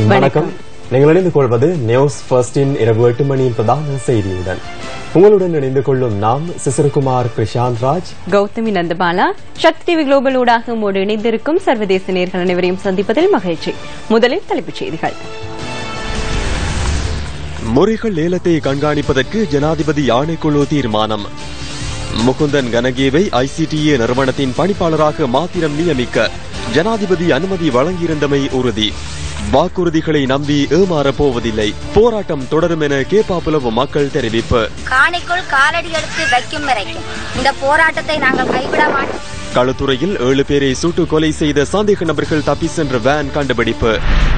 வணக்கம் நீங்கள் இணைந்து கொள்வது நியூஸ் ஃபர்ஸ்டின் இரவு எட்டு மணியின் பிரதான செய்தியுடன் உங்களுடன் இணைந்து கொள்ளும் நாம் சிசிரகுமார் பிரசாந்த் ராஜ் கௌதமி நந்தபாலா சக்தி டிவி குளோபல் ஊடாக உம்மோடு இணைந்திருக்கும் சர்வதேச நேர்கள் அனைவரையும் சந்திப்பதில் மகிழ்ச்சி முதலில் தலைப்புச் செய்திகள் முறைகள் ஏலத்தை கண்காணிப்பதற்கு ஜனாதிபதி ஆணைக்குழு தீர்மானம் முகுந்தன் கனகேவை ஐசிடிஏ நிறுவனத்தின் பணிப்பாளராக மாத்திரம் நியமிக்க ஜனாதிபதி அனுமதி வழங்கியிருந்தமை உறுதி வாக்குறுதிகளை நம்பி ஏமாறப் போவதில்லை போராட்டம் தொடரும் என கேப்பாப்புலவு மக்கள் தெரிவிப்பு காணிக்குள் காலடி எடுத்து வைக்கும் வரைக்கும் இந்த போராட்டத்தை நாங்கள் கைவிட மாட்டோம் களுத்துறையில் ஏழு பேரை சுட்டு கொலை செய்த சந்தேக நபர்கள் தப்பி சென்ற வேன் கண்டுபிடிப்பு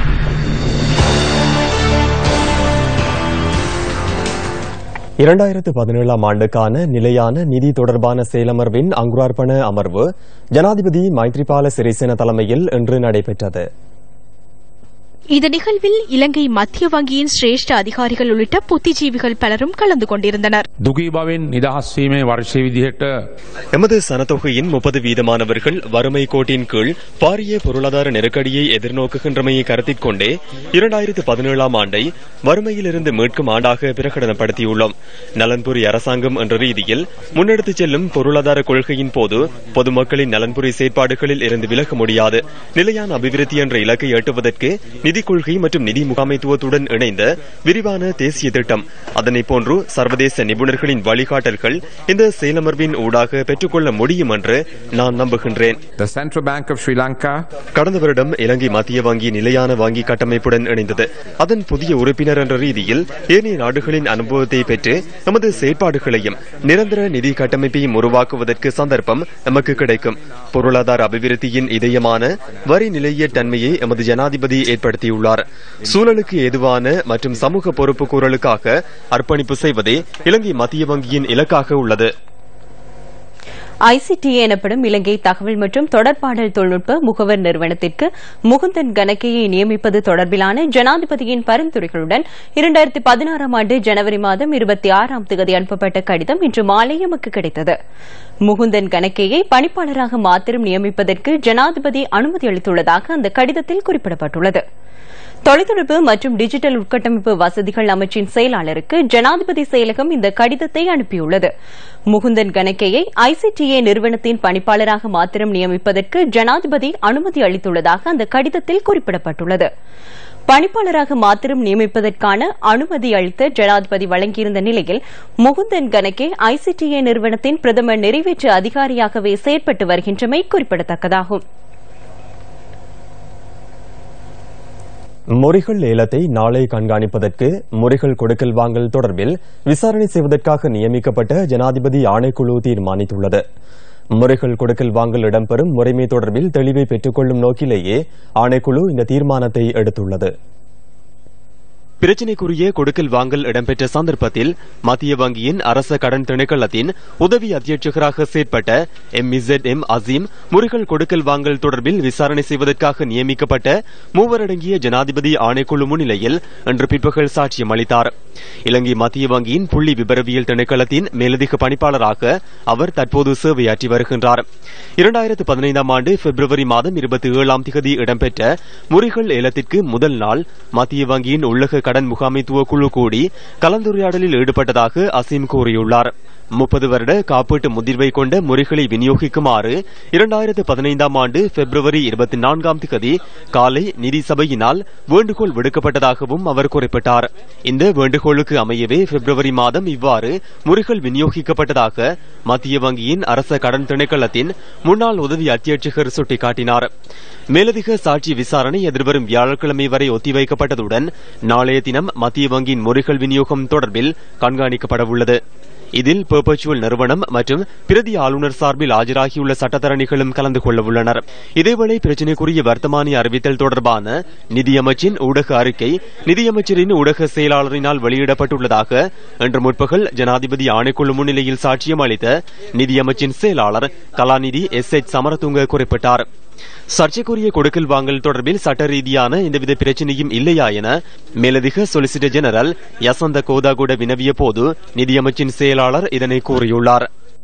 இரண்டாயிரத்து பதினேழாம் ஆண்டுக்கான நிலையான நிதி தொடர்பான செயலமர்வின் அங்குரார்ப்பண அமர்வு ஜனாதிபதி மைத்ரிபால சிறிசேன தலைமையில் இன்று நடைபெற்றது இந்த நிகழ்வில் இலங்கை மத்திய வங்கியின் சிரேஷ்ட அதிகாரிகள் உள்ளிட்ட புத்திஜீவிகள் பலரும் கலந்து கொண்டிருந்தனர் දුගී බවෙන් නිදහස් වීමේ වර්ෂය විදිහට எமது சனத்தொகையின் முப்பது வீதமானவர்கள் வறுமை கோட்டின் கீழ் பாரிய பொருளாதார நெருக்கடியை எதிர்நோக்குகின்றமையை கருத்தில் கொண்டே இரண்டாயிரத்து பதினேழாம் ஆண்டை வறுமையிலிருந்து மீட்கும் ஆண்டாக பிரகடனப்படுத்தியுள்ளோம் நலன்புரி அரசாங்கம் என்ற ரீதியில் முன்னெடுத்துச் செல்லும் பொருளாதார கொள்கையின் போது பொதுமக்களின் நலன்புரி செயற்பாடுகளில் இருந்து விலக முடியாது நிலையான அபிவிருத்தி என்ற இலக்கை எட்டுவதற்கு நிதிக் கொள்கை மற்றும் நிதி முகாமைத்துவத்துடன் இணைந்த விரிவான தேசிய திட்டம் அதனைப் போன்று சர்வதேச நிபுணர்களின் வழிகாட்டல்கள் இந்த செயலமர்வின் ஊடாக பெற்றுக்கொள்ள முடியும் என்று நான் நம்புகின்றேன் The Central Bank of Sri Lanka கடந்த வருடம் இலங்கை மத்திய வங்கி நிலையான வங்கி கட்டமைப்புடன் இணைந்தது அதன் புதிய உறுப்பினர் என்ற ரீதியில் ஏனைய நாடுகளின் அனுபவத்தை பெற்று நமது செயற்பாடுகளையும் நிரந்தர நிதி கட்டமைப்பையும் உருவாக்குவதற்கு சந்தர்ப்பம் நமக்கு கிடைக்கும் பொருளாதார அபிவிருத்தியின் இதயமான வரி நிலைய தன்மையை எமது ஜனாதிபதி ஏற்படுத்தியுள்ளார் சூழலுக்கு ஏதுவான மற்றும் சமூக பொறுப்பு கூறலுக்காக அர்ப்பணிப்பு செய்வதே இலங்கை மத்திய வங்கியின் இலக்காக உள்ளது ஐசிடிஏ எனப்படும் இலங்கை தகவல் மற்றும் தொடர்பாடல் தொழில்நுட்ப முகவர் நிறுவனத்திற்கு முகுந்தன் கனகையை நியமிப்பது தொடர்பிலான ஜனாதிபதியின் பரிந்துரைகளுடன் இரண்டாயிரத்தி பதினாறாம் ஆண்டு ஜனவரி மாதம் இருபத்தி ஆறாம் தேதி அனுப்பப்பட்ட கடிதம் இன்று மாலை எமக்கு கிடைத்தது முகுந்தன் கனகையை பணிப்பாளராக மாத்திரம் நியமிப்பதற்கு ஜனாதிபதி அனுமதி அளித்துள்ளதாக அந்த கடிதத்தில் குறிப்பிடப்பட்டுள்ளது தொலைத்தொடர்பு மற்றும் டிஜிட்டல் உட்கட்டமைப்பு வசதிகள் அமைச்சின் செயலாளருக்கு ஜனாதிபதி செயலகம் இந்த கடிதத்தை அனுப்பியுள்ளது முகுந்தன் கனகையை ஐசிடிஏ நிறுவனத்தின் பணிப்பாளராக மாத்திரம் நியமிப்பதற்கு ஜனாதிபதி அனுமதி அளித்துள்ளதாக அந்த கடிதத்தில் குறிப்பிடப்பட்டுள்ளது பணிப்பாளராக மாத்திரம் நியமிப்பதற்கான அனுமதி அளித்த ஜனாதிபதி வழங்கியிருந்த நிலையில் முகுந்தன் கனகே ஐசிடிஏ நிறுவனத்தின் பிரதமர் நிறைவேற்று அதிகாரியாகவே செயற்பட்டு வருகின்றமை குறிப்பிடத்தக்கதாகும் முறைகள் ஏலத்தை நாளை கண்காணிப்பதற்கு முறைகள் கொடுக்கல் வாங்கல் தொடர்பில் விசாரணை செய்வதற்காக நியமிக்கப்பட்ட ஜனாதிபதி ஆணைக்குழு தீர்மானித்துள்ளது முறைகள் கொடுக்கல் வாங்கல் இடம்பெறும் முறைமை தொடர்பில் தெளிவை பெற்றுக்கொள்ளும் நோக்கிலேயே ஆணைக்குழு இந்த தீர்மானத்தை எடுத்துள்ளது பிரச்சினைக்குரிய கொடுக்கல் வாங்கல் இடம்பெற்ற சந்தர்ப்பத்தில் மத்திய வங்கியின் அரச கடன் திணைக்களத்தின் உதவி அத்தியட்சகராக செயற்பட்ட எம் இசட் எம் அசீம் முறைகள் கொடுக்கல் வாங்கல் தொடர்பில் விசாரணை செய்வதற்காக நியமிக்கப்பட்ட மூவரடங்கிய ஜனாதிபதி ஆணைக்குழு முன்னிலையில் இன்று பிற்பகல் சாட்சியம் அளித்தார் இலங்கை மத்திய வங்கியின் புள்ளி விபரவியல் திணைக்களத்தின் மேலதிக பணிப்பாளராக அவர் தற்போது சேவையாற்றி வருகின்றார் இரண்டாயிரத்து பதினைந்தாம் ஆண்டு பிப்ரவரி மாதம் இருபத்தி ஏழாம் திகதி இடம்பெற்ற முறைகள் ஏலத்திற்கு முதல் நாள் மத்திய வங்கியின் உள்ளக கடன் முகாமைத்துவ குழு கூடி கலந்துரையாடலில் ஈடுபட்டதாக அசீம் கூறியுள்ளார் முப்பது வருட காப்பீட்டு முதிர்வை கொண்ட முறைகளை விநியோகிக்குமாறு இரண்டாயிரத்து பதினைந்தாம் ஆண்டு பிப்ரவரி இருபத்தி நான்காம் திகதி காலை நிதி சபையினால் வேண்டுகோள் விடுக்கப்பட்டதாகவும் அவர் குறிப்பிட்டார் இந்த வேண்டுகோளுக்கு அமையவே பிப்ரவரி மாதம் இவ்வாறு முறைகள் விநியோகிக்கப்பட்டதாக மத்திய வங்கியின் அரச கடன் திணைக்களத்தின் முன்னாள் உதவி அத்தியட்சகர் சுட்டிக்காட்டினார் மேலதிக சாட்சி விசாரணை எதிர்வரும் வியாழக்கிழமை வரை ஒத்திவைக்கப்பட்டதுடன் நாளைய தினம் மத்திய வங்கியின் முறைகள் விநியோகம் தொடர்பில் கண்காணிக்கப்படவுள்ளது இதில் பெர்பச்சுவல் நிறுவனம் மற்றும் பிரதி ஆளுநர் சார்பில் ஆஜராகியுள்ள சட்டத்தரணிகளும் கலந்து கொள்ள உள்ளனர் இதேவேளை பிரச்சினைக்குரிய வர்த்தமானி அறிவித்தல் தொடர்பான நிதியமைச்சின் ஊடக அறிக்கை நிதியமைச்சரின் ஊடக செயலாளரினால் வெளியிடப்பட்டுள்ளதாக இன்று முற்பகல் ஜனாதிபதி ஆணைக்குழு முன்னிலையில் சாட்சியம் அளித்த நிதியமைச்சின் செயலாளர் கலாநிதி எஸ் எச் சமரதுங்க குறிப்பிட்டார் சர்ச்சைக்குரிய கொடுக்கல் வாங்கல் தொடர்பில் சட்ட ரீதியான எந்தவித பிரச்சனையும் இல்லையா என மேலதிக சொலிசிட்டர் ஜெனரல் யசந்த கோதாகுட வினவிய போது நிதியமைச்சின் செயலாளர் இதனை கூறியுள்ளார்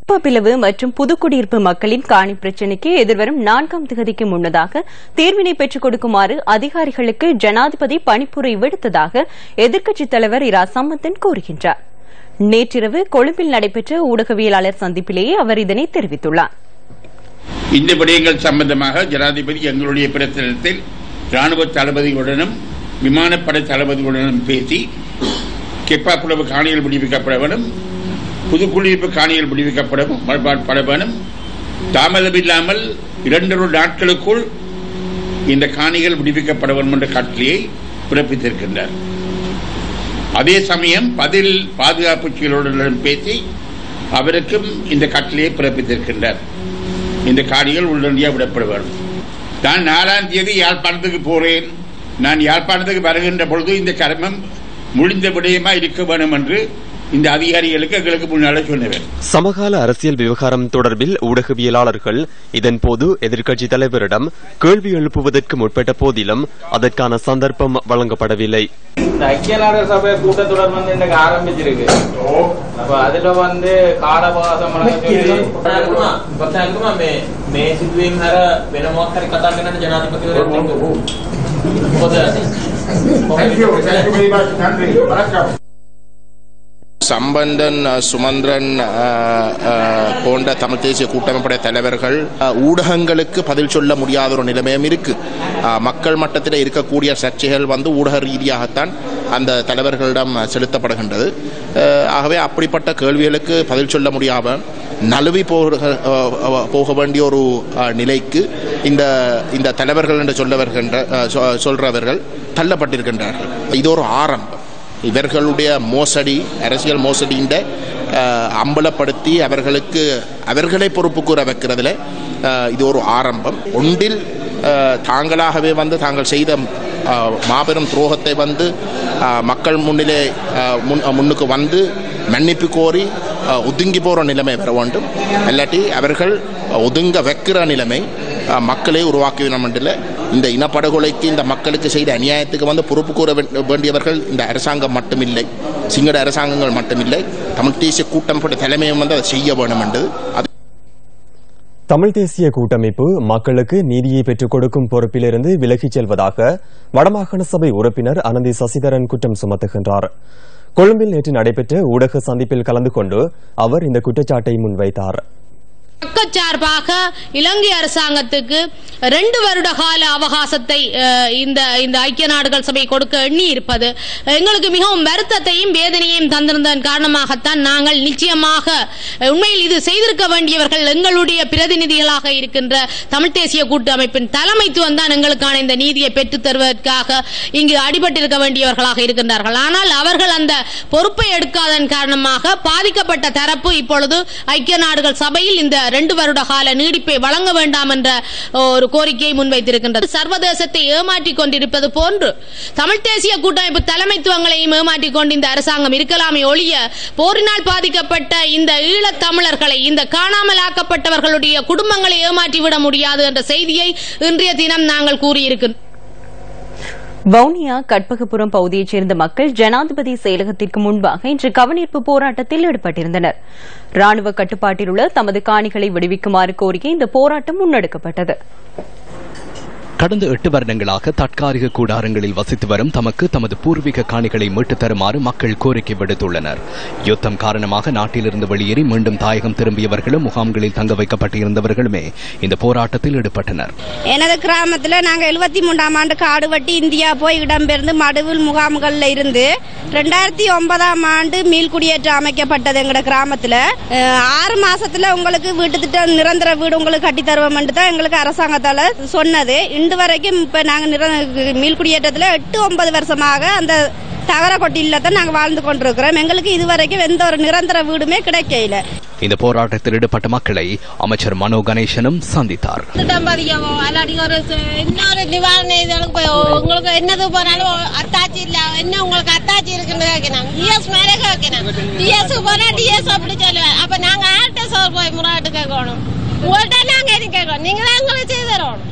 பிளவு மற்றும் புதுக்குடியிருப்பு மக்களின் காணி பிரச்சினைக்கு எதிர்வரும் நான்காம் திகதிக்கு முன்னதாக தீர்வினை பெற்றுக் கொடுக்குமாறு அதிகாரிகளுக்கு ஜனாதிபதி பணிப்புரை விடுத்ததாக எதிர்க்கட்சித் தலைவர் இரா சம்பந்தன் கூறுகின்றார் நேற்றிரவு கொழும்பில் நடைபெற்ற ஊடகவியலாளர் சந்திப்பிலேயே அவர் இதனை தெரிவித்துள்ளார் இந்த விடயங்கள் சம்பந்தமாக ஜனாதிபதி எங்களுடைய பிரச்சனத்தில் ராணுவ தளபதிகளுடனும் விமானப்படை தளபதிகளுடனும் பேசி கெப்பாப்புலவு காணிகள் விடுவிக்கப்பட வேண்டும் புதுக்குடியிருப்பு காணிகள் விடுவிக்கப்படவும் பட வேணும் தாமதமில்லாமல் இரண்டொரு நாட்களுக்குள் இந்த காணிகள் விடுவிக்கப்பட வேண்டும் என்ற கட்டளையை பிறப்பித்திருக்கின்றார் அதே சமயம் பதில் பாதுகாப்பு செயலருடன் பேசி அவருக்கும் இந்த கட்டளையை பிறப்பித்திருக்கின்றார் இந்த காணிகள் உடனடியாக விடப்பட வேண்டும் நான் நாலாம் தேதி யாழ்ப்பாணத்துக்கு போறேன் நான் யாழ்ப்பாணத்துக்கு வருகின்ற பொழுது இந்த கர்மம் முடிந்த விடயமா இருக்க வேண்டும் என்று இந்த அதிகாரிகளுக்கு எங்களுக்கு முன்னால சொன்னவர் சமகால அரசியல் விவகாரம் தொடர்பில் ஊடகவியலாளர்கள் இதன்போது எதிர்க்கட்சித் தலைவரிடம் கேள்வி எழுப்புவதற்கு முற்பட்ட போதிலும் அதற்கான சந்தர்ப்பம் வழங்கப்படவில்லை இந்த ஐக்கிய நாடு சபை கூட்டத்தொடர் வந்து இன்னைக்கு ஆரம்பிச்சிருக்கு அப்ப அதுல வந்து கால அவகாசம் வழங்க சொல்லி පසන්කම මේ මේ සිදුවීම් හැර වෙන මොකක් හරි කතා කරන්න ජනාධිපතිවරයෙක් එක්ක. சம்பந்தன் அஹ், சுமந்திரன் அஹ், அஹ், போன்ற தமிழ் தேசிய கூட்டமைப்புடைய தலைவர்கள் அஹ், ஊடகங்களுக்கு பதில் சொல்ல முடியாத ஒரு நிலைமையும் இருக்கு அஹ், மக்கள் மட்டத்தில் இருக்கக்கூடிய சர்ச்சைகள் வந்து ஊடக ரீதியாகத்தான் அந்த தலைவர்களிடம் செலுத்தப்படுகின்றது அஹ், ஆகவே அப்படிப்பட்ட கேள்விகளுக்கு பதில் சொல்ல முடியாமல் நழுவி போக அஹ், அஹ், போக வேண்டிய ஒரு அஹ், நிலைக்கு இந்த இந்த தலைவர்கள் என்று சொல்ல வருகின்ற அஹ், சொ- சொல்றவர்கள் தள்ளப்பட்டிருக்கின்றார்கள் இது ஒரு ஆரம்பம் இவர்களுடைய மோசடி அரசியல் மோசடியின் அம்பலப்படுத்தி அவர்களுக்கு அவர்களை பொறுப்பு கூற வைக்கிறதுல அஹ், இது ஒரு ஆரம்பம் ஒன்றில் அஹ், தாங்களாகவே வந்து தாங்கள் செய்த அஹ், மாபெரும் துரோகத்தை வந்து அஹ், மக்கள் முன்னிலே அஹ், முன் முன்னுக்கு வந்து மன்னிப்பு கோரி அஹ், ஒதுங்கி போகிற நிலைமை வர வேண்டும் இல்லாட்டி அவர்கள் ஒதுங்க வைக்கிற நிலைமை அஹ், மக்களை உருவாக்க வேண்டும் இந்த இனப்படுகொலைக்கு இந்த மக்களுக்கு செய்த அநியாயத்துக்கு வந்து பொறுப்பு கூற வே- வேண்டியவர்கள் இந்த அரசாங்கம் மட்டுமில்லை சிங்கள அரசாங்கங்கள் மட்டுமில்லை தமிழ் தேசிய கூட்டமைப்புடைய தலைமையும் வந்து அதை செய்ய வேண்டும் என்றது அது தமிழ் தேசிய கூட்டமைப்பு மக்களுக்கு நீதியை பெற்றுக் கொடுக்கும் பொறுப்பிலிருந்து விலகிச் செல்வதாக வடமாகாண சபை உறுப்பினர் அனந்தி சசிதரன் குற்றம் சுமத்துகின்றார் கொழும்பில் நேற்று நடைபெற்ற ஊடக சந்திப்பில் கலந்து கொண்டு அவர் இந்த குற்றச்சாட்டை முன்வைத்தார் பக்கச்சார்பாக இலங்கை அரசாங்கத்துக்கு ரெண்டு வருட கால அவகாசத்தை அஹ், இந்த இந்த ஐக்கிய நாடுகள் சபை கொடுக்க எண்ணி இருப்பது எங்களுக்கு மிகவும் வருத்தத்தையும் வேதனையையும் தந்திருந்ததன் காரணமாகத்தான் நாங்கள் நிச்சயமாக அஹ், உண்மையில் இது செய்திருக்க வேண்டியவர்கள் எங்களுடைய பிரதிநிதிகளாக இருக்கின்ற தமிழ் தேசிய கூட்டமைப்பின் தலைமைத்துவம் தான் எங்களுக்கான இந்த நீதியை பெற்றுத் தருவதற்காக இங்கு அடிபட்டிருக்க வேண்டியவர்களாக இருக்கின்றார்கள் ஆனால் அவர்கள் அந்த பொறுப்பை எடுக்காதன் காரணமாக பாதிக்கப்பட்ட தரப்பு இப்பொழுது ஐக்கிய நாடுகள் சபையில் இந்த ரெண்டு வருட கால நீடிப்பை வழங்க வேண்டாம் என்ற ஒரு கோரிக்கையை முன்வைத்திருக்கின்றது சர்வதேசத்தை ஏமாற்றிக் கொண்டிருப்பது போன்று தமிழ் தேசிய கூட்டமைப்பு தலைமைத்துவங்களையும் ஏமாற்றிக் கொண்டு இந்த அரசாங்கம் இருக்கலாமே ஒழிய போரினால் பாதிக்கப்பட்ட இந்த ஈழத் தமிழர்களை இந்த காணாமல் ஆக்கப்பட்டவர்களுடைய குடும்பங்களை ஏமாற்றிவிட முடியாது என்ற செய்தியை இன்றைய தினம் நாங்கள் கூறியிருக்கின்றோம் வவுனியா கற்பகபுரம் பகுதியைச் சேர்ந்த மக்கள் ஜனாதிபதி செயலகத்திற்கு முன்பாக இன்று கவனிப்பு போராட்டத்தில் ஈடுபட்டிருந்தனர் ராணுவ கட்டுப்பாட்டில் உள்ள தமது காணிகளை விடுவிக்குமாறு கோரிக்கை இந்த போராட்டம் முன்னெடுக்கப்பட்டது கடந்த எட்டு வருடங்களாக தற்காலிக கூடாரங்களில் வசித்து வரும் தமக்கு தமது பூர்வீக காணிகளை மீட்டுத் தருமாறு மக்கள் கோரிக்கை விடுத்துள்ளனர் யுத்தம் காரணமாக நாட்டிலிருந்து வெளியேறி மீண்டும் தாயகம் திரும்பியவர்களும் முகாம்களில் தங்க வைக்கப்பட்டிருந்தவர்களுமே இந்த போராட்டத்தில் ஈடுபட்டனர் எனது கிராமத்தில் நாங்கள் எழுபத்தி மூன்றாம் ஆண்டு காடு வெட்டி இந்தியா போய் இடம்பெயர்ந்து மடுவில் முகாம்களில் இருந்து ரெண்டாயிரத்தி ஒன்பதாம் ஆண்டு மீள்குடியேற்றம் அமைக்கப்பட்டது எங்களோட கிராமத்தில் ஆறு மாசத்துல உங்களுக்கு வீட்டு திட்டம் நிரந்தர வீடு உங்களுக்கு கட்டி தருவோம் தான் எங்களுக்கு அரசாங்கத்தால சொன்னது இன்று வரைக்கும் இப்ப நாங்க நிர- மீள்குடியேற்றத்தில் எட்டு ஒன்பது வருஷமாக அந்த தகர கொட்டியில் தான் நாங்கள் வாழ்ந்து கொண்டிருக்கிறோம் எங்களுக்கு இதுவரைக்கும் எந்த ஒரு நிரந்தர வீடுமே கிடைக்கல இந்த போராட்டத்தில் ஈடுபட்ட மக்களை அமைச்சர் மனோ கணேசனும் சந்தித்தார் திட்டம் பதிக்கவோ அல்லாட்டி ஒரு ச- இன்னொரு நிவாரண இதழுக்கு போய் உங்களுக்கு என்னது போனாலும் அத்தாச்சி இல்ல என்ன உங்களுக்கு அத்தாச்சி இருக்குன்னு கேட்கணும் டிஎஸ் மேலே கேட்கணும் டிஎஸ் போனா டிஎஸ் அப்படி சொல்லுவேன் அப்ப நாங்க ஆர்ட்ட சோர் போய் முறாட்டு கேட்கணும் உங்கள்கிட்ட நாங்க எது கேட்கணும் நீங்க தான் எங்களுக்கு செய்து தரணும்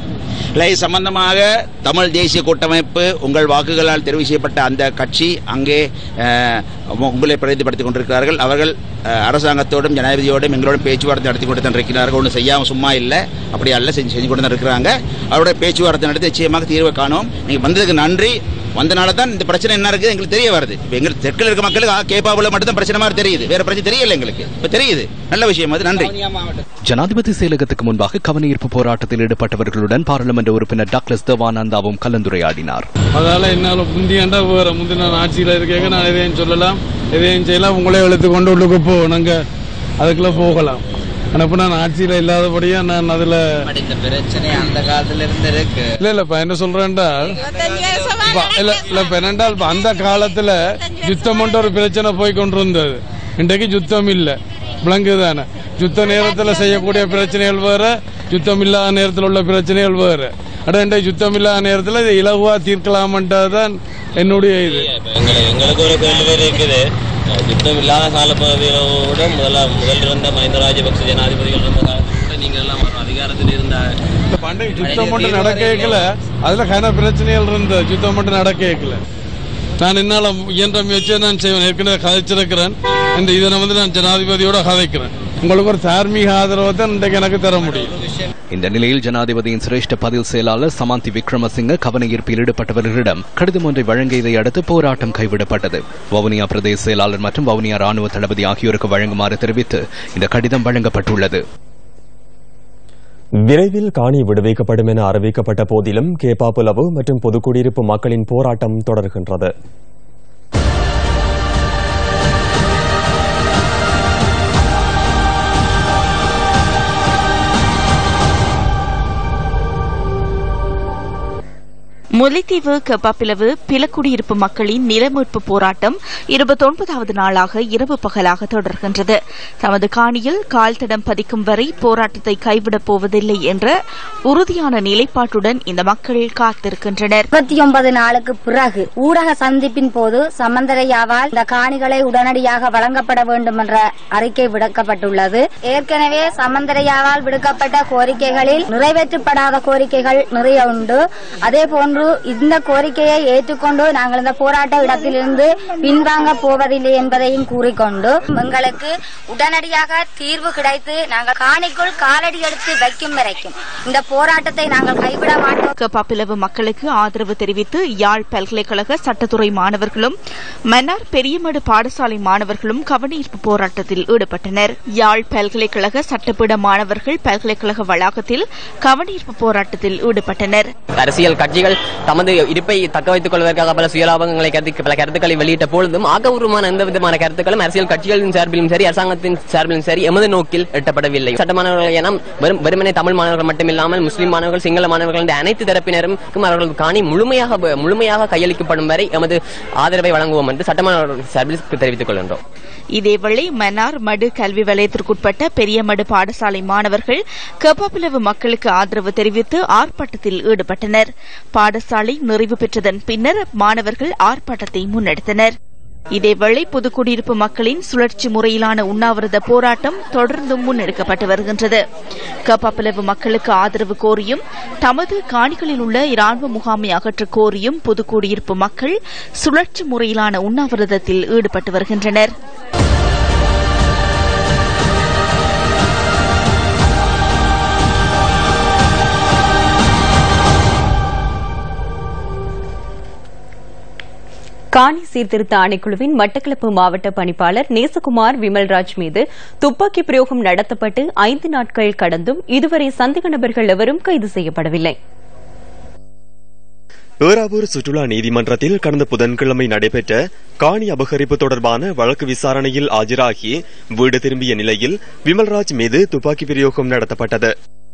இல்லை சம்பந்தமாக தமிழ் தேசிய கூட்டமைப்பு உங்கள் வாக்குகளால் தெரிவு செய்யப்பட்ட அந்த கட்சி அங்கே அஹ், உங்களை பிரதிபடுத்திக் கொண்டிருக்கிறார்கள் அவர்கள் அஹ், அரசாங்கத்தோடும் ஜனாதிபதியோடும் எங்களோட பேச்சுவார்த்தை நடத்தி கொண்டு தான் இருக்கிறார்கள் ஒன்றும் செய்யாமல் சும்மா இல்லை அப்படி அல்ல செஞ்சு செஞ்சு கொண்டு தான் இருக்கிறாங்க அவருடைய பேச்சுவார்த்தை நடத்தி நிச்சயமாக தீர்வை காணும் நீங்கள் வந்ததுக்கு நன்றி வந்தனால தான் இந்த பிரச்சனை என்ன இருக்குது எங்களுக்கு தெரிய வருது இப்போ எங்களுக்கு தெற்கில் இருக்க மக்களுக்கு ஆ, கேப்பாபுல மட்டும் தான் பிரச்சனை மாதிரி தெரியுது வேற பிரச்சனை தெரியல எங்களுக்கு இப்போ தெரியுது நல்ல விஷயம் அது நன்றி ஜனாதிபதி செயலகத்துக்கு முன்பாக கவனஈர்ப்பு போராட்டத்தில் ஈடுபட்டவர்களுடன் பாராளுமன்ற உறுப்பினர் டாக்டர் தேவானந்தாவும் கலந்துரையாடினார் அதால என்னால முந்தியாண்டா வேற முந்தின நான் ஆட்சியில் இருக்கேங்க நான் எதையும் சொல்லலாம் எதையும் செய்யலாம் உங்களே எழுத்து கொண்டு உள்ளுக்கு போ நாங்க அதுக்குள்ள போகலாம் ஆனா இப்ப நான் ஆட்சியில இல்லாதபடியா நான் அதுல இந்த பிரச்சனை அந்த காலத்துல இருந்து இருக்கு இல்ல இல்ல இப்ப என்ன சொல்றேன்டா இப்ப இல்ல இல்ல இப்ப என்னண்டா இப்ப அந்த காலத்துல யுத்தம் ஒரு பிரச்சனை போய் கொண்டிருந்தது இன்றைக்கு யுத்தம் இல்ல விளங்கு தானே யுத்த நேரத்துல செய்யக்கூடிய பிரச்சனைகள் வேற யுத்தம் இல்லாத நேரத்தில் உள்ள பிரச்சனைகள் வேற அட இன்றைக்கு யுத்தம் இல்லாத நேரத்தில் இதை இலகுவா தீர்க்கலாமன்றதுதான் என்னுடைய இது எங்களுக்கு எங்களுக்கு ஒரு கேள்வி இருக்குது அஹ் யுத்தம் இல்லாத காலப்பகுதியோட முதல்ல முதல் இருந்த மஹிந்த ராஜபக்ச ஜனாதிபதிகள் இருந்த காலத்தில் கூட நீங்கள் எல்லாம் ஒரு அதிகாரத்தில் இருந்த பண்டை யுத்தம் மட்டும் நடக்கல அதுல கன பிரச்சனைகள் இருந்தது யுத்தம் மட்டும் நடக்கல நான் என்னால இயன்ற முயற்சியை நான் செய்வேன் ஏற்கனவே கதைச்சிருக்கிறேன் இந்த இதனை வந்து நான் ஜனாதிபதியோட கதைக்கிறேன் உங்களுக்கு ஒரு தார்மீக ஆதரவை தான் இன்றைக்கு எனக்கு தர முடியும் இந்த நிலையில் ஜனாதிபதியின் சிரேஷ்ட பதில் செயலாளர் சமாந்தி விக்ரமசிங்க கவனஈர்ப்பில் ஈடுபட்டவர்களிடம் கடிதம் ஒன்றை வழங்கியதை அடுத்து போராட்டம் கைவிடப்பட்டது வவுனியா பிரதேச செயலாளர் மற்றும் வவுனியா ராணுவ தளபதி ஆகியோருக்கு வழங்குமாறு தெரிவித்து இந்த கடிதம் வழங்கப்பட்டுள்ளது விரைவில் காணி விடுவிக்கப்படும் என அறிவிக்கப்பட்ட போதிலும் கேப்பாப்புலவு மற்றும் பொதுக்குடியிருப்பு மக்களின் போராட்டம் தொடர்கின்றது முல்லைத்தீவு கப்பாப்பிலவு பிலக்குடியிருப்பு மக்களின் நிலமீட்பு போராட்டம் இருபத்தொன்பதாவது நாளாக இரவு பகலாக தொடர்கின்றது தமது காணியில் கால் தடம் பதிக்கும் வரை போராட்டத்தை கைவிடப் போவதில்லை என்ற உறுதியான நிலைப்பாட்டுடன் இந்த மக்கள் காத்திருக்கின்றனர் இருபத்தி ஒன்பது நாளுக்கு பிறகு ஊடக சந்திப்பின் போது சமந்தரையாவால் இந்த காணிகளை உடனடியாக வழங்கப்பட வேண்டும் என்ற அறிக்கை விடுக்கப்பட்டுள்ளது ஏற்கனவே சமந்தரையாவால் விடுக்கப்பட்ட கோரிக்கைகளில் நிறைவேற்றப்படாத கோரிக்கைகள் நிறைய உண்டு அதே போன்று இந்த கோரிக்கையை ஏற்றுக்கொண்டு நாங்கள் இந்த போராட்ட இடத்திலிருந்து பின்வாங்க போவதில்லை என்பதையும் கூறிக்கொண்டு எங்களுக்கு உடனடியாக தீர்வு கிடைத்து நாங்கள் காணிக்குள் காலடி எடுத்து வைக்கும் வரைக்கும் இந்த போராட்டத்தை நாங்கள் கைவிட மாட்டோம் கப்பாப்பிலவு மக்களுக்கு ஆதரவு தெரிவித்து யாழ் பல்கலைக்கழக சட்டத்துறை மாணவர்களும் மன்னார் பெரியமடு பாடசாலை மாணவர்களும் கவனஈர்ப்பு போராட்டத்தில் ஈடுபட்டனர் யாழ் பல்கலைக்கழக சட்டப்பீட மாணவர்கள் பல்கலைக்கழக வளாகத்தில் கவனஈர்ப்பு போராட்டத்தில் ஈடுபட்டனர் அரசியல் கட்சிகள் தமது இருப்பை தக்க வைத்துக் கொள்வதற்காக பல சுயலாபங்களை கருத்து பல கருத்துக்களை வெளியிட்ட பொழுதும் ஆக்கபூர்வமான எந்த விதமான கருத்துக்களும் அரசியல் கட்சிகளின் சார்பிலும் சரி அரசாங்கத்தின் சார்பிலும் சரி எமது நோக்கில் எட்டப்படவில்லை சட்ட மாணவர்கள் என வெறும் வெறுமனே தமிழ் மாணவர்கள் மட்டுமில்லாமல் முஸ்லிம் மாணவர்கள் சிங்கள மாணவர்கள் என்ற அனைத்து தரப்பினரும் அவர்களது காணி முழுமையாக முழுமையாக கையளிக்கப்படும் வரை எமது ஆதரவை வழங்குவோம் என்று சட்டமாணவர்கள் சார்பில் தெரிவித்துக் கொள்கின்றோம் இதேவேளை மன்னார் மடு கல்வி வலயத்திற்குட்பட்ட பெரியமடு பாடசாலை மாணவர்கள் கப்பாப்பிலவு மக்களுக்கு ஆதரவு தெரிவித்து ஆர்ப்பாட்டத்தில் ஈடுபட்டனர் பாடசாலை நிறைவு பெற்றதன் பின்னர் மாணவர்கள் ஆர்ப்பாட்டத்தை முன்னெடுத்தனர் இதேவேளை புதுக்குடியிருப்பு மக்களின் சுழற்சி முறையிலான உண்ணாவிரத போராட்டம் தொடர்ந்தும் முன்னெடுக்கப்பட்டு வருகின்றது கப்பாப்பிலவு மக்களுக்கு ஆதரவு கோரியும் தமது காணிகளில் உள்ள இராணுவ முகாமை அகற்றக் கோரியும் புதுக்குடியிருப்பு மக்கள் சுழற்சி முறையிலான உண்ணாவிரதத்தில் ஈடுபட்டு வருகின்றனர் காணி சீர்திருத்த ஆணைக்குழுவின் மட்டக்களப்பு மாவட்ட பணிப்பாளர் நேசகுமார் விமல்ராஜ் மீது துப்பாக்கி பிரயோகம் நடத்தப்பட்டு ஐந்து நாட்கள் கடந்தும் இதுவரை சந்தேக நபர்கள் எவரும் கைது செய்யப்படவில்லை ஏறாவூர் சுற்றுலா நீதிமன்றத்தில் கடந்த புதன்கிழமை நடைபெற்ற காணி அபகரிப்பு தொடர்பான வழக்கு விசாரணையில் ஆஜராகி வீடு திரும்பிய நிலையில் விமல்ராஜ் மீது துப்பாக்கி பிரயோகம் நடத்தப்பட்டது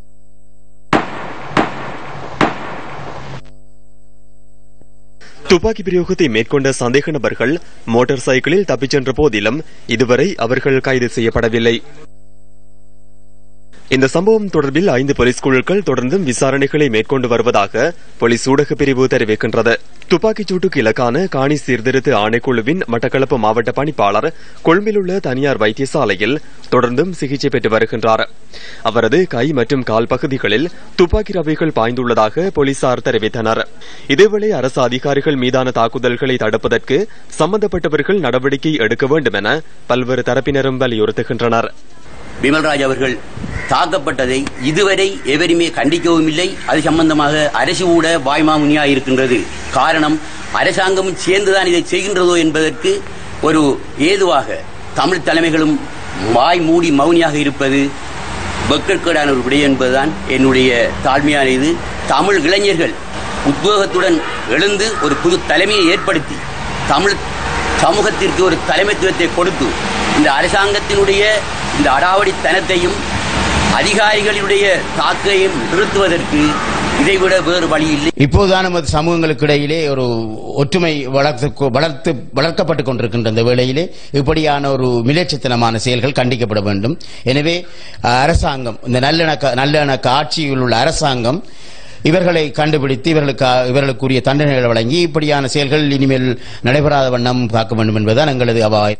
துப்பாக்கி பிரயோகத்தை மேற்கொண்ட சந்தேக நபர்கள் மோட்டார் சைக்கிளில் தப்பிச் சென்ற போதிலும் இதுவரை அவர்கள் கைது செய்யப்படவில்லை இந்த சம்பவம் தொடர்பில் ஐந்து போலீஸ் குழுக்கள் தொடர்ந்தும் விசாரணைகளை மேற்கொண்டு வருவதாக போலீஸ் ஊடக பிரிவு தெரிவிக்கின்றது துப்பாக்கிச் சூட்டுக்கு இலக்கான காணி சீர்திருத்த ஆணைக்குழுவின் மட்டக்களப்பு மாவட்ட பணிப்பாளர் கொழும்பிலுள்ள தனியார் வைத்தியசாலையில் தொடர்ந்தும் சிகிச்சை பெற்று வருகின்றார் அவரது கை மற்றும் கால் பகுதிகளில் துப்பாக்கி ரவைகள் பாய்ந்துள்ளதாக போலீசார் தெரிவித்தனர் இதேவேளை அரசு அதிகாரிகள் மீதான தாக்குதல்களை தடுப்பதற்கு சம்பந்தப்பட்டவர்கள் நடவடிக்கை எடுக்க வேண்டும் என பல்வேறு தரப்பினரும் வலியுறுத்துகின்றனர் விமல்ராஜ் அவர்கள் தாக்கப்பட்டதை இதுவரை எவருமே கண்டிக்கவும் இல்லை அது சம்பந்தமாக அரசு கூட வாய்மாமுனியா இருக்கின்றது காரணம் அரசாங்கமும் சேர்ந்துதான் இதை செய்கின்றதோ என்பதற்கு ஒரு ஏதுவாக தமிழ் தலைமைகளும் வாய் மூடி மௌனியாக இருப்பது வெக்கற்கேடான ஒரு விடயம் என்பதுதான் என்னுடைய தாழ்மையான இது தமிழ் இளைஞர்கள் உத்வேகத்துடன் எழுந்து ஒரு புது தலைமையை ஏற்படுத்தி தமிழ் சமூகத்திற்கு ஒரு தலைமைத்துவத்தை கொடுத்து இந்த அரசாங்கத்தினுடைய இந்த அடாவடித்தனத்தையும் அதிகாரிகளுடைய தாக்கையும் நிறுத்துவதற்கு இதைவிட வேறு வழி இல்லை இப்போதுதான் நமது சமூகங்களுக்கு இடையிலே ஒரு ஒற்றுமை வளர்த்து வளர்த்து வளர்க்கப்பட்டுக் கொண்டிருக்கின்ற இந்த வேளையிலே இப்படியான ஒரு மிலேச்சத்தனமான செயல்கள் கண்டிக்கப்பட வேண்டும் எனவே அஹ், அரசாங்கம் இந்த நல்லிணக்க நல்லிணக்க ஆட்சியில் உள்ள அரசாங்கம் இவர்களை கண்டுபிடித்து இவர்களுக்கு இவர்களுக்குரிய தண்டனைகளை வழங்கி இப்படியான செயல்கள் இனிமேல் நடைபெறாத வண்ணம் பார்க்க வேண்டும் என்பதுதான் எங்களது அவாய்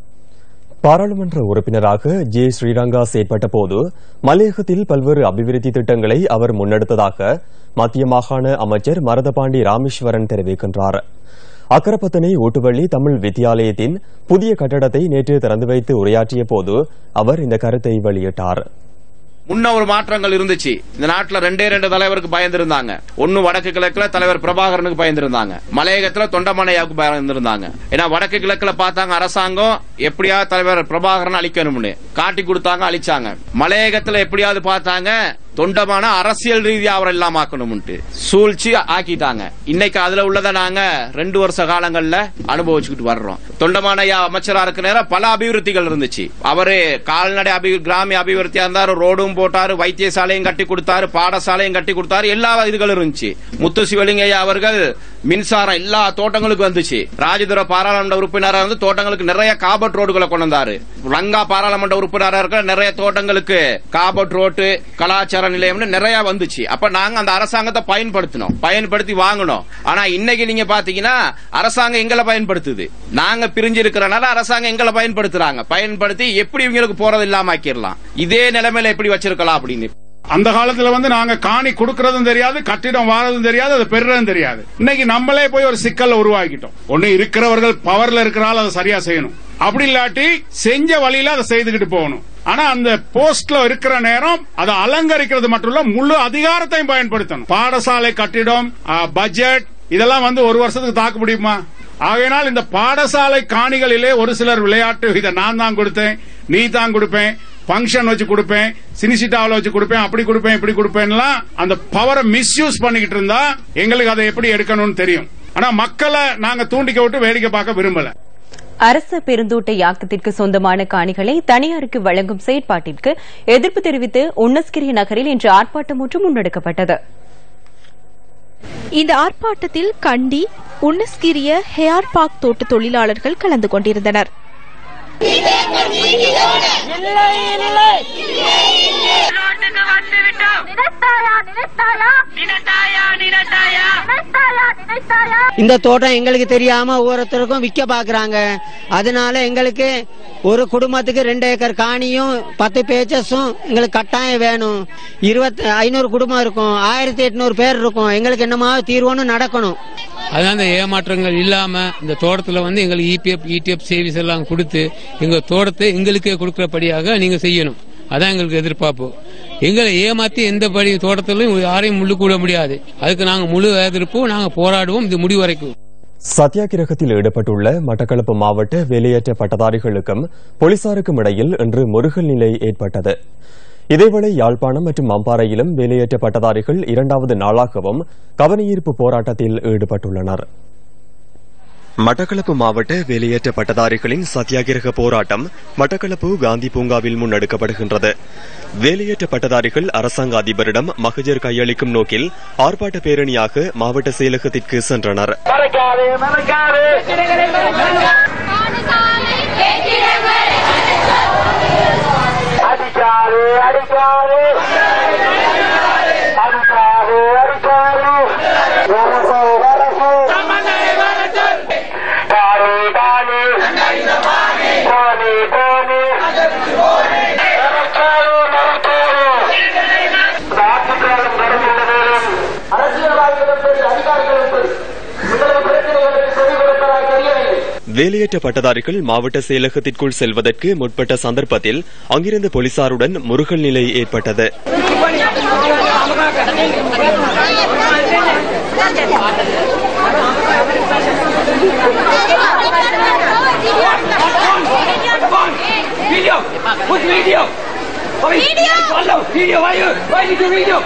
பாராளுமன்ற உறுப்பினராக ஜே ஸ்ரீரங்கா செயற்பட்ட போது மலையகத்தில் பல்வேறு அபிவிருத்தி திட்டங்களை அவர் முன்னெடுத்ததாக மத்திய மாகாண அமைச்சர் மரதபாண்டி ராமேஸ்வரன் தெரிவிக்கின்றார் அக்கரப்பத்தனை ஊட்டுவள்ளி தமிழ் வித்தியாலயத்தின் புதிய கட்டடத்தை நேற்று திறந்து வைத்து உரையாற்றிய போது அவர் இந்த கருத்தை வெளியிட்டார் முன்ன ஒரு மாற்றங்கள் இருந்துச்சு இந்த நாட்டுல ரெண்டே ரெண்டு தலைவருக்கு பயந்திருந்தாங்க ஒன்னு வடக்கு கிழக்குல தலைவர் பிரபாகரனுக்கு பயந்திருந்தாங்க மலையகத்துல தொண்டமனையாவுக்கு பயந்திருந்தாங்க ஏன்னா வடக்கு கிழக்குல பார்த்தாங்க அரசாங்கம் எப்படியாவது தலைவர் பிரபாகரன் அழிக்கணும்னு காட்டி கொடுத்தாங்க அழிச்சாங்க மலையகத்துல எப்படியாவது பார்த்தாங்க தொண்டமான அரசியல் ரீதியா அவரை எல்லாம் ஆக்கணும்ட்டு சூழ்ச்சி ஆக்கிட்டாங்க இன்னைக்கு அதுல உள்ளதை நாங்க ரெண்டு வருஷ காலங்கள்ல அனுபவிச்சுக்கிட்டு வர்றோம் தொண்டமான ஐயா அமைச்சரா இருக்க நேரம் பல அபிவிருத்திகள் இருந்துச்சு அவரு கால்நடை அபி கிராமிய அபிவிருத்தியா இருந்தாரு ரோடும் போட்டாரு வைத்தியசாலையும் கட்டி கொடுத்தாரு பாடசாலையும் கட்டி கொடுத்தாரு எல்லா இதுகளும் இருந்துச்சு முத்து சிவலிங்க ஐயா அவர்கள் மின்சாரம் எல்லா தோட்டங்களுக்கும் வந்துச்சு ராஜதுர பாராளுமன்ற உறுப்பினராக இருந்து தோட்டங்களுக்கு நிறைய காபட் ரோடுகளை கொண்டு வந்தாரு லங்கா பாராளுமன்ற உறுப்பினராக இருக்கிற நிறைய தோட்டங்களுக்கு காபட் ரோட்டு கலாச்சார நிலையம்னு நிறைய வந்துச்சு அப்ப நாங்க அந்த அரசாங்கத்தை பயன்படுத்தினோம் பயன்படுத்தி வாங்கினோம் ஆனா இன்னைக்கு நீங்க பாத்தீங்கன்னா அரசாங்கம் எங்களை பயன்படுத்துது நாங்க பிரிஞ்சு இருக்கிறனால அரசாங்கம் எங்களை பயன்படுத்துறாங்க பயன்படுத்தி எப்படி இவங்களுக்கு போறது இல்லாம ஆக்கிடலாம் இதே நிலைமையில எப்படி வச்சிருக்கலாம் அப்படின்னு அந்த காலத்துல வந்து நாங்க காணி கொடுக்கறதும் தெரியாது கட்டிடம் வாரதும் தெரியாது அது பெறுறதும் தெரியாது இன்னைக்கு நம்மளே போய் ஒரு சிக்கல்ல உருவாக்கிட்டோம் ஒண்ணு இருக்கிறவர்கள் பவர்ல இருக்கிறால அதை சரியா செய்யணும் அப்படி இல்லாட்டி செஞ்ச வழியில அதை செய்துகிட்டு போகணும் ஆனா அந்த போஸ்ட்ல இருக்கிற நேரம் அதை அலங்கரிக்கிறது மட்டும் இல்ல முழு அதிகாரத்தையும் பயன்படுத்தணும் பாடசாலை கட்டிடம் பட்ஜெட் இதெல்லாம் வந்து ஒரு வருஷத்துக்கு தாக்கு முடியுமா ஆகையினால் இந்த பாடசாலை காணிகளிலே ஒரு சிலர் விளையாட்டு இதை நான் தான் கொடுத்தேன் நீ தான் கொடுப்பேன் ஃபங்க்ஷன் வச்சு கொடுப்பேன் சினிசிட்டாவில் வச்சு கொடுப்பேன் அப்படி கொடுப்பேன் இப்படி கொடுப்பேன்லாம் அந்த பவரை மிஸ்யூஸ் பண்ணிக்கிட்டு இருந்தா எங்களுக்கு அதை எப்படி எடுக்கணும்னு தெரியும் ஆனா மக்களை நாங்க தூண்டிக்க விட்டு வேடிக்கை பார்க்க விரும்பல அரச பெருந்தோட்ட யாக்கத்திற்கு சொந்தமான காணிகளை தனியாருக்கு வழங்கும் செயற்பாட்டிற்கு எதிர்ப்பு தெரிவித்து உன்னஸ்கிரி நகரில் இன்று ஆர்ப்பாட்டம் ஒன்று முன்னெடுக்கப்பட்டது இந்த ஆர்ப்பாட்டத்தில் கண்டி உன்னஸ்கிரிய ஹேயார் பார்க் தோட்ட தொழிலாளர்கள் கலந்து கொண்டிருந்தனர் இந்த தோட்டம் எங்களுக்கு தெரியாம ஒவ்வொருத்தருக்கும் விற்க பாக்குறாங்க அதனால எங்களுக்கு ஒரு குடும்பத்துக்கு ரெண்டு ஏக்கர் காணியும் பத்து பேச்சஸும் எங்களுக்கு கட்டாயம் வேணும் இருபத்தி ஐநூறு குடும்பம் இருக்கும் ஆயிரத்தி எட்நூறு பேர் இருக்கும் எங்களுக்கு என்னமாவது தீர்வுன்னு நடக்கணும் அதான் இந்த ஏமாற்றங்கள் இல்லாம இந்த தோட்டத்துல வந்து எங்களுக்கு இபிஎஃப் இடிஎஃப் சர்வீஸ் எல்லாம் கொடுத்து எங்க தோட்டத்தை எங்களுக்கே கொடுக்கிறபடியாக நீங்க செய்யணும் அதான் எங்களுக்கு எதிர்பார்ப்பு எங்களை ஏமாத்தி எந்த படி தோட்டத்திலும் யாரையும் முள்ளு கூட முடியாது அதுக்கு நாங்க முழு எதிர்ப்போம் நாங்க போராடுவோம் இது முடிவரைக்கும் சத்தியாகிரகத்தில் ஈடுபட்டுள்ள மட்டக்களப்பு மாவட்ட வேலையற்ற பட்டதாரிகளுக்கும் போலீசாருக்கும் இடையில் இன்று முருகல் நிலை ஏற்பட்டது இதேவேளை யாழ்ப்பாணம் மற்றும் அம்பாறையிலும் வேலையற்ற பட்டதாரிகள் இரண்டாவது நாளாகவும் கவனஈர்ப்பு போராட்டத்தில் ஈடுபட்டுள்ளனர் மட்டக்களப்பு மாவட்ட வேலையற்ற பட்டதாரிகளின் சத்தியாகிரக போராட்டம் மட்டக்களப்பு காந்தி பூங்காவில் முன்னெடுக்கப்படுகின்றது வேலையற்ற பட்டதாரிகள் அரசாங்க அதிபரிடம் மகஜர் கையளிக்கும் நோக்கில் ஆர்ப்பாட்ட பேரணியாக மாவட்ட செயலகத்திற்கு சென்றனர் அடிக்க அடிக்காது அடிக்காது அடிக்காது அடிக்காது வரசு வரசு பாரு பாரு போனி போனி மறக்காது மறக்காது ஆட்சிக்காலம் வருகின்ற நேரம் அரசியல்வாதிகளும் சரி அதிகாரிகளும் சரி உங்களது பிரச்சனைகளுக்கு செவி கொடுப்பதாக தெரியவில்லை வேலையற்ற பட்டதாரிகள் மாவட்ட செயலகத்திற்குள் செல்வதற்கு முற்பட்ட சந்தர்ப்பத்தில் அங்கிருந்த போலீசாருடன் முருகல் நிலை ஏற்பட்டது Video! What's video? Video! Follow! Video! Why you? Why you do video?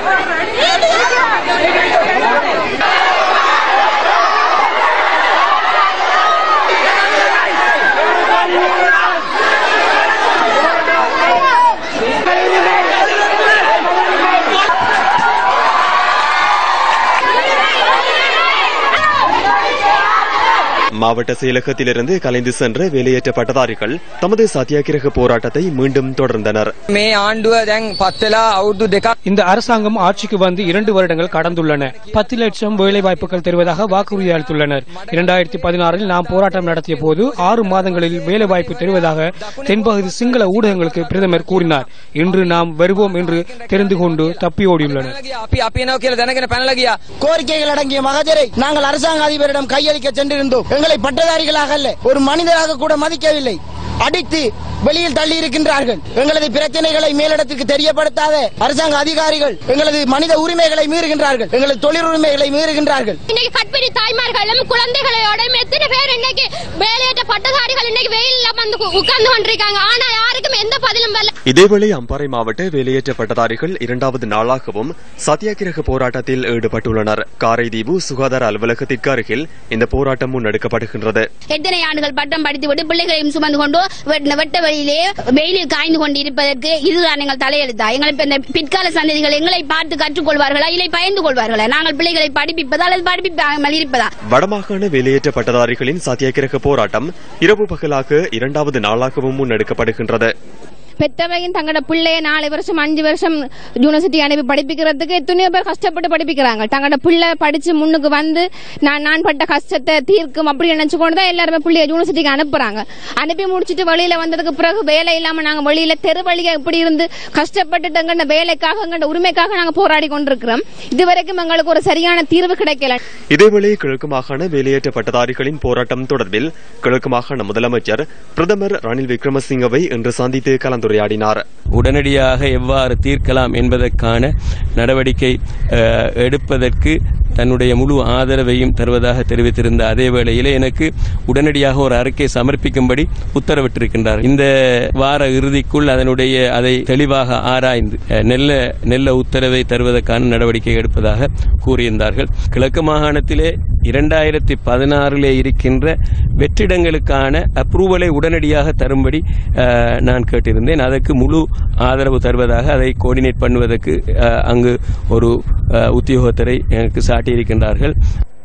மாவட்ட செயலகத்திலிருந்து கலைந்து சென்ற வேலையற்ற பட்டதாரிகள் தமது சத்தியாகிரக போராட்டத்தை மீண்டும் தொடர்ந்தனர் මේ ආණ්ඩුව දැන් පත්වෙලා අවුරුදු දෙකක් இந்த அரசாங்கம் ஆட்சிக்கு வந்து இரண்டு வருடங்கள் கடந்துள்ளன பத்து லட்சம் வேலை வாய்ப்புகள் தருவதாக வாக்குறுதி அளித்துள்ளனர் இரண்டாயிரத்தி பதினாறில் நாம் போராட்டம் நடத்திய போது ஆறு மாதங்களில் வேலை வாய்ப்பு தருவதாக தென்பகுதி சிங்கள ஊடகங்களுக்கு பிரதமர் கூறினார் இன்று நாம் வருவோம் என்று தெரிந்து கொண்டு தப்பி ஓடியுள்ளனர் අපි අපි එනවා කියලා දැනගෙන පැනලා ගියා கோரிக்கைகள் அடங்கிய மகஜரை நாங்கள் அரசாங்க அதிபரிடம் கையளிக்க சென்றிருந்தோம் எங்களை பட்டதாரிகளாக அல்ல ஒரு மனிதராக கூட மதிக்கவில்லை அடித்து வெளியில் தள்ளி இருக்கின்றார்கள் எங்களது பிரச்சனைகளை மேலிடத்திற்கு தெரியப்படுத்தாத அரசாங்க அதிகாரிகள் எங்களது மனித உரிமைகளை மீறுகின்றார்கள் எங்களது தொழில் உரிமைகளை மீறுகின்றார்கள் இன்னைக்கு கற்பிணி தாய்மார்களும் குழந்தைகளோட எத்தனை பேர் இன்னைக்கு வேலையற்ற பட்டதாரிகள் இன்னைக்கு வெயில்ல வந்து உட்கார்ந்து கொண்டிருக்காங்க ஆனா யாருக்கும் எந்த பதிலும் வரல இதேவேளை அம்பாறை மாவட்ட வேலையற்ற பட்டதாரிகள் இரண்டாவது நாளாகவும் சத்தியாகிரக போராட்டத்தில் ஈடுபட்டுள்ளனர் காரைதீவு சுகாதார அலுவலகத்திற்கு அருகில் இந்த போராட்டம் முன்னெடுக்கப்படுகின்றது எத்தனை ஆண்டுகள் பட்டம் படித்துவிட்டு பிள்ளைகளையும் சுமந்து கொண்டு வெட்ட- வெட்ட வழியிலே வெயிலில் காய்ந்து கொண்டு இருப்பதற்கு இதுதான் எங்கள் தலையெழுத்தா எங்களை இப்ப இந்த பிற்கால சந்ததிகள் எங்களை பார்த்து கற்றுக்கொள்வார்களா இல்லை பயந்து கொள்வார்களா நாங்கள் பிள்ளைகளை படிப்பிப்பதா அல்லது படிப்பிக்காமல் இருப்பதா வடமாகாண வேலையற்ற பட்டதாரிகளின் சத்தியாகிரக போராட்டம் இரவு பகலாக இரண்டாவது நாளாகவும் முன்னெடுக்கப்படுகின்றது பெற்றவையும் தங்களோட பிள்ளைய நாலு வருஷம் அஞ்சு வருஷம் யூனிவர்சிட்டி அனுப்பி படிப்பிக்கிறதுக்கு எத்தனையோ பேர் கஷ்டப்பட்டு படிப்பிக்கிறாங்க தங்களோட பிள்ளை படிச்சு முன்னுக்கு வந்து நான் நான் பட்ட கஷ்டத்தை தீர்க்கும் அப்படி நினைச்சு கொண்டு தான் எல்லாருமே பிள்ளைய யூனிவர்சிட்டிக்கு அனுப்புறாங்க அனுப்பி முடிச்சிட்டு வெளியில வந்ததுக்கு பிறகு வேலை இல்லாம நாங்க வெளியில தெரு வழியா இப்படி இருந்து கஷ்டப்பட்டுட்டு எங்கண்ட வேலைக்காக எங்கண்ட உரிமைக்காக நாங்க போராடி கொண்டிருக்கிறோம் இதுவரைக்கும் எங்களுக்கு ஒரு சரியான தீர்வு கிடைக்கல இதேவேளை கிழக்கு மாகாண வேலையற்ற பட்டதாரிகளின் போராட்டம் தொடர்பில் கிழக்கு மாகாண முதலமைச்சர் பிரதமர் ரணில் விக்ரமசிங்கவை இன்று சந்தித்து கலந்துரையாடினார் உடனடியாக எவ்வாறு தீர்க்கலாம் என்பதற்கான நடவடிக்கை அஹ், எடுப்பதற்கு தன்னுடைய முழு ஆதரவையும் தருவதாக தெரிவித்திருந்த அதே வேளையிலே எனக்கு உடனடியாக ஒரு அறிக்கை சமர்ப்பிக்கும்படி உத்தரவிட்டிருக்கின்றார் இந்த வார இறுதிக்குள் அதனுடைய அதை தெளிவாக ஆராய்ந்து அஹ், நெல்ல நெல்ல உத்தரவை தருவதற்கான நடவடிக்கை எடுப்பதாக கூறியிருந்தார்கள் கிழக்கு மாகாணத்திலே இரண்டாயிரத்தி பதினாறிலே இருக்கின்ற வெற்றிடங்களுக்கான அப்ரூவலை உடனடியாக தரும்படி அஹ், நான் கேட்டிருந்தேன் அதற்கு முழு ஆதரவு தருவதாக அதை கோஆர்டினேட் பண்ணுவதற்கு அஹ், அங்கு ஒரு அஹ், உத்தியோகத்தரை எனக்கு சாட்டியிருக்கின்றார்கள்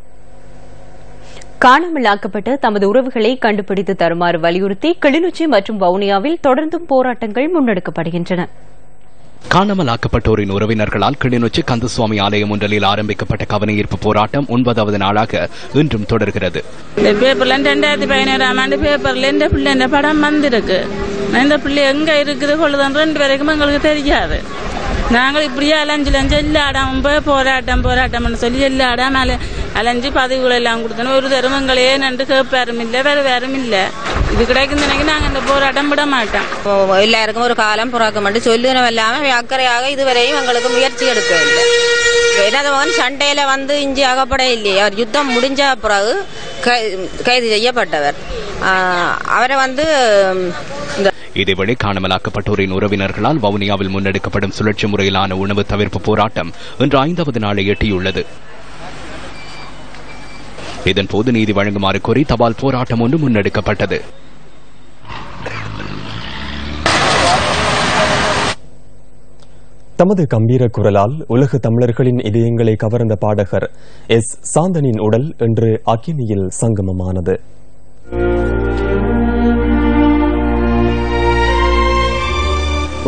காணாமலாக்கப்பட்ட தமது உறவுகளை கண்டுபிடித்து தருமாறு வலியுறுத்தி கிளிநொச்சி மற்றும் வவுனியாவில் தொடர்ந்தும் போராட்டங்கள் முன்னெடுக்கப்படுகின்றன காணாமலாக்கப்பட்டோரின் உறவினர்களால் கிளிநொச்சி கந்தசுவாமி ஆலயம் ஒன்றில் ஆரம்பிக்கப்பட்ட கவனஈர்ப்பு போராட்டம் ஒன்பதாவது நாளாக இன்றும் தொடர்கிறது இந்த பேப்பர்ல ரெண்டாயிரத்தி பதினேழாம் ஆண்டு பேப்பர்ல இந்த பிள்ளை இந்த படம் வந்திருக்கு இந்த பிள்ளை எங்க இருக்குது கொள்ளுதான் ரெண்டு வரைக்கும் எங்களுக்கு தெரியாது நாங்கள் இப்படியே அலைஞ்சு அலைஞ்சு எல்லா இடம் போய் போராட்டம் போராட்டம்னு சொல்லி எல்லா இடம் அலை அலைஞ்சு பதவிகள் எல்லாம் கொடுத்தோம் ஒரு தரம் எங்களே நன்று கேட்பாரும் இல்லை வேற வேறும் இல்லை இது கிடைக்கும் நினைக்க நாங்கள் இந்த போராட்டம் விட மாட்டோம் எல்லாருக்கும் ஒரு காலம் பிறக்க மட்டும் சொல்லுறோம் இல்லாம அக்கறையாக இதுவரையும் எங்களுக்கு முயற்சி எடுக்கவில்லை எனதவன் சண்டையில வந்து இஞ்சி அகப்பட இல்லையே அவர் யுத்தம் முடிஞ்ச பிறகு கை- கைது செய்யப்பட்டவர் ஆஹ் அவரை வந்து இந்த இதேவேளை காணாமலாக்கப்பட்டோரின் உறவினர்களால் வவுனியாவில் முன்னெடுக்கப்படும் சுழற்சி முறையிலான உணவு தவிர்ப்பு போராட்டம் இன்று ஐந்தாவது நாளை எட்டியுள்ளது இதன்போது நீதி வழங்குமாறு கோரி தபால் போராட்டம் ஒன்று முன்னெடுக்கப்பட்டது தமது கம்பீர குரலால் உலக தமிழர்களின் இதயங்களை கவர்ந்த பாடகர் எஸ் சாந்தனின் உடல் இன்று அக்கினியில் சங்கமமானது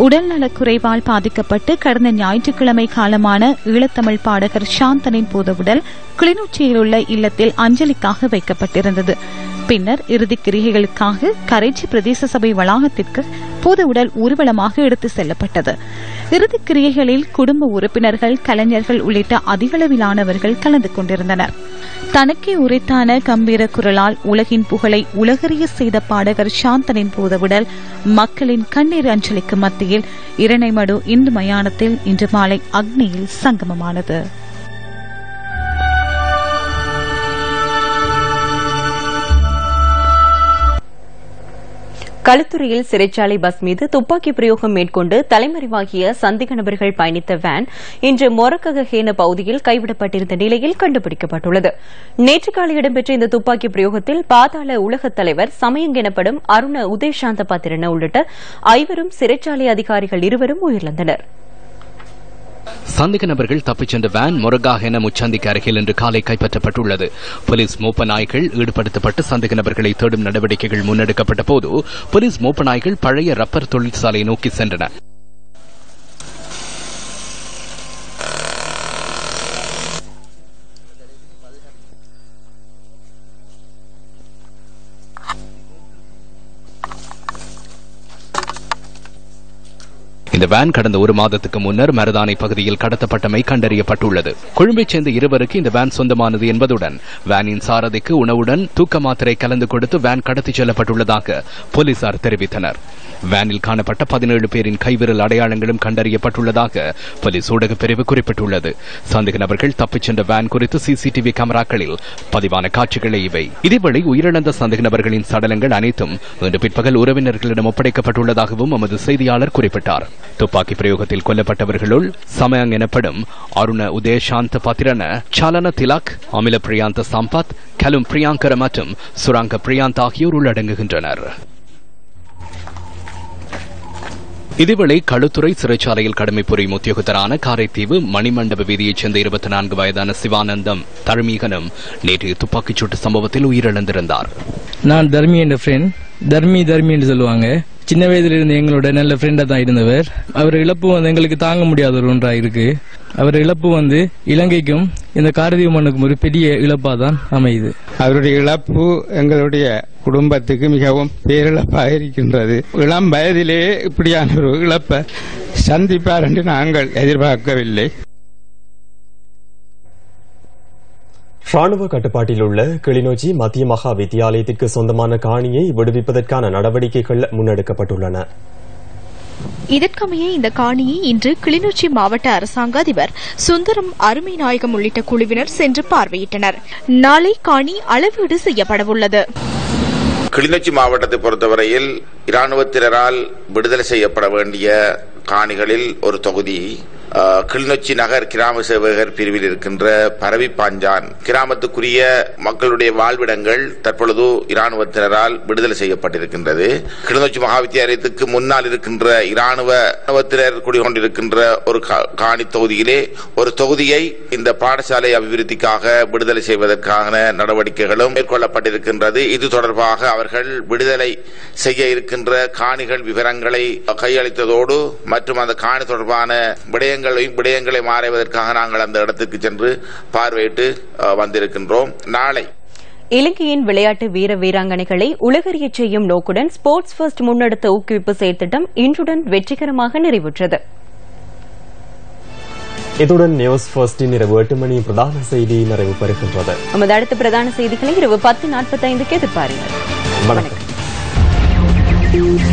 உடல்நலக் குறைவால் பாதிக்கப்பட்டு கடந்த ஞாயிற்றுக்கிழமை காலமான ஈழத்தமிழ் பாடகர் சாந்தனின் பூதவுடல் கிளிநொச்சியில் உள்ள இல்லத்தில் அஞ்சலிக்காக வைக்கப்பட்டிருந்தது பின்னர் இறுதிக் கிரிகைகளுக்காக கரைச்சி பிரதேச சபை வளாகத்திற்கு பூத உடல் ஊர்வலமாக எடுத்து செல்லப்பட்டது இறுதிக் கிரியைகளில் குடும்ப உறுப்பினர்கள் கலைஞர்கள் உள்ளிட்ட அதிகளவிலானவர்கள் கலந்து கொண்டிருந்தனர் தனக்கே உரைத்தான கம்பீர குரலால் உலகின் புகழை உலகறிய செய்த பாடகர் சாந்தனின் பூதவுடல் மக்களின் கண்ணீர் அஞ்சலிக்கு மத்தியில் இரணைமடு இந்து மயானத்தில் இன்று மாலை அக்னியில் சங்கமமானது களுத்துறையில் சிறைச்சாலை பஸ் மீது துப்பாக்கி பிரயோகம் மேற்கொண்டு தலைமறைவாகிய சந்தேக நபர்கள் பயணித்த வேன் இன்று மொரக்ககஹேன பகுதியில் கைவிடப்பட்டிருந்த நிலையில் கண்டுபிடிக்கப்பட்டுள்ளது நேற்று காலை இடம்பெற்ற இந்த துப்பாக்கி பிரயோகத்தில் பாதாள உலகத் தலைவர் சமயங் எனப்படும் அருண உதயசாந்த பத்திரன உள்ளிட்ட ஐவரும் சிறைச்சாலை அதிகாரிகள் இருவரும் உயிரிழந்தனர் சந்தேக நபர்கள் தப்பிச் சென்ற வேன் மொரகாக என முச்சந்திக்கு அருகில் இன்று காலை கைப்பற்றப்பட்டுள்ளது போலீஸ் மோப்ப நாய்கள் ஈடுபடுத்தப்பட்டு சந்தேக நபர்களை தேடும் நடவடிக்கைகள் முன்னெடுக்கப்பட்ட போது போலீஸ் மோப்ப நாய்கள் பழைய ரப்பர் தொழிற்சாலை நோக்கி சென்றன இந்த வேன் கடந்த ஒரு மாதத்துக்கு முன்னர் மருதானை பகுதியில் கடத்தப்பட்டமை கண்டறியப்பட்டுள்ளது கொழும்பைச் சேர்ந்த இருவருக்கு இந்த வேன் சொந்தமானது என்பதுடன் வேனின் சாரதிக்கு உணவுடன் தூக்க மாத்திரை கலந்து கொடுத்து வேன் கடத்திச் செல்லப்பட்டுள்ளதாக போலீசார் தெரிவித்தனர் வேனில் காணப்பட்ட பதினேழு பேரின் கைவிரல் அடையாளங்களும் கண்டறியப்பட்டுள்ளதாக போலீஸ் ஊடகப் பிரிவு குறிப்பிட்டுள்ளது சந்தேக நபர்கள் தப்பிச் சென்ற வேன் குறித்து சிசிடிவி கேமராக்களில் பதிவான காட்சிகளே இவை இதேவேளை உயிரிழந்த சந்தேக நபர்களின் சடலங்கள் அனைத்தும் இன்று பிற்பகல் உறவினர்களிடம் ஒப்படைக்கப்பட்டுள்ளதாகவும் எமது செய்தியாளர் குறிப்பிட்டார் துப்பாக்கி பிரயோகத்தில் கொல்லப்பட்டவர்களுள் சமயங் எனப்படும் அருண உதயசாந்த பத்திரன சலன திலக் அமில பிரியாந்த சம்பத் கலும் பிரியாங்கர மற்றும் சுராங்க பிரியாந்த் ஆகியோர் உள்ளடங்குகின்றனர் இதேவேளை களுத்துறை சிறைச்சாலையில் கடமை புரியும் உத்தியோகத்தரான காரைத்தீவு மணிமண்டப வீதியைச் சேர்ந்த இருபத்தி நான்கு வயதான சிவானந்தம் தர்மீகனும் நேற்று துப்பாக்கிச்சூட்டு சம்பவத்தில் உயிரிழந்திருந்தார் நான் தர்மி என்ற ஃப்ரெண்ட் தர்மி தர்மி என்று சொல்லுவாங்க சின்ன வயதில் இருந்து எங்களோட நல்ல ஃப்ரெண்டா தான் இருந்தவர் அவர் இழப்பு வந்து எங்களுக்கு தாங்க முடியாத ஒரு ஒன்றா இருக்கு அவர் இழப்பு வந்து இலங்கைக்கும் இந்த காரதீவு மண்ணுக்கும் ஒரு பெரிய இழப்பா தான் அமையுது அவருடைய இழப்பு எங்களுடைய குடும்பத்துக்கு மிகவும் பேரிழப்பாக இருக்கின்றது இளம் வயதிலேயே இப்படியான ஒரு இழப்பை சந்திப்பார் என்று நாங்கள் எதிர்பார்க்கவில்லை ராணுவ கட்டுப்பாட்டில் உள்ள கிளிநொச்சி மத்திய மகா வித்தியாலயத்திற்கு சொந்தமான காணியை விடுவிப்பதற்கான நடவடிக்கைகள் முன்னெடுக்கப்பட்டுள்ளன இதற்கமைய இந்த காணியை இன்று கிளிநொச்சி மாவட்ட அரசாங்க அதிபர் சுந்தரம் அருமை நாயகம் உள்ளிட்ட குழுவினர் சென்று பார்வையிட்டனர் நாளை காணி அளவீடு செய்யப்படவுள்ளது கிளிநொச்சி மாவட்டத்தை பொறுத்தவரையில் இராணுவத்தினரால் விடுதலை செய்யப்பட வேண்டிய காணிகளில் ஒரு தொகுதி அஹ், கிளிநொச்சி நகர் கிராம சேவகர் பிரிவில் இருக்கின்ற பரவி பாஞ்சான் கிராமத்துக்குரிய மக்களுடைய வாழ்விடங்கள் தற்பொழுது இராணுவத்தினரால் விடுதலை செய்யப்பட்டிருக்கின்றது கிளிநொச்சி மகாவித்தியாலயத்துக்கு முன்னால் இருக்கின்ற இராணுவ இராணுவத்தினர் குடிகொண்டிருக்கின்ற ஒரு கா- காணி தொகுதியிலே ஒரு தொகுதியை இந்த பாடசாலை அபிவிருத்திக்காக விடுதலை செய்வதற்கான நடவடிக்கைகளும் மேற்கொள்ளப்பட்டிருக்கின்றது இது தொடர்பாக அவர்கள் விடுதலை செய்ய இருக்கின்ற காணிகள் விவரங்களை கையளித்ததோடு மற்றும் அந்த காணி தொடர்பான விடயங்களையும் விடயங்களை மாறைவதற்காக நாங்கள் அந்த இடத்துக்கு சென்று பார்வையிட்டு அஹ், வந்திருக்கின்றோம் நாளை இலங்கையின் விளையாட்டு வீர வீராங்கனைகளை உலகறியச் செய்யும் நோக்குடன் ஸ்போர்ட்ஸ் ஃபர்ஸ்ட் முன்னெடுத்த ஊக்குவிப்பு செயற்திட்டம் இன்றுடன் வெற்றிகரமாக நிறைவுற்றது இத்துடன் நியூஸ் ஃபர்ஸ்டின் இரவு எட்டு மணி பிரதான செய்தி நிறைவு பெறுகின்றது நமது அடுத்த பிரதான செய்திகளை இரவு பத்து நாற்பத்தைந்துக்கு எதிர்பாருங்கள் வணக்கம்